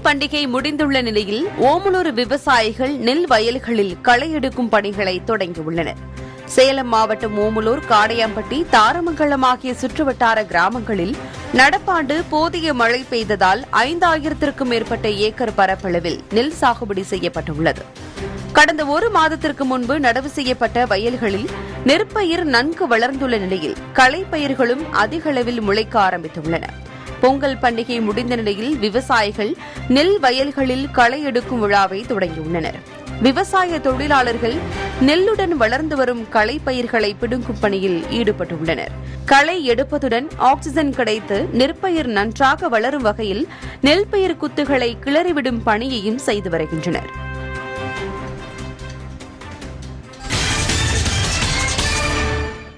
பண்டிகை முடிந்துள்ள நிலையில் ஓமலூர் விவசாயிகள் நெல் வயல்களில் களை எடுக்கும் பணிகளை தொடங்கியுள்ளனர் சேலம் மாவட்டம் ஓமலூர் காடையாம்பட்டி தாரமங்கலம் ஆகிய சுற்றுவட்டார கிராமங்களில் நடப்பாண்டு போதிய மழை பெய்ததால் ஐந்தாயிரத்திற்கும் மேற்பட்ட ஏக்கர் பரப்பளவில் நெல் சாகுபடி செய்யப்பட்டுள்ளது கடந்த ஒரு மாதத்திற்கு முன்பு நடவு செய்யப்பட்ட வயல்களில் நெற்பயிர் நன்கு வளர்ந்துள்ள நிலையில் களைப்பயிர்களும் அதிக அளவில் முளைக்க ஆரம்பித்துள்ளன பொங்கல் பண்டிகை முடிந்த நிலையில் விவசாயிகள் நெல் வயல்களில் களை எடுக்கும் விழாவை தொடங்கியுள்ளனர் விவசாய தொழிலாளர்கள் நெல்லுடன் வளர்ந்து வரும் களை பயிர்களை பிடுங்கும் பணியில் ஈடுபட்டுள்ளனர் களை எடுப்பதுடன் ஆக்சிஜன் கிடைத்து நெற்பயிர் நன்றாக வளரும் வகையில் நெல் பயிர் குத்துகளை கிளறிவிடும் பணியையும் செய்து வருகின்றனர்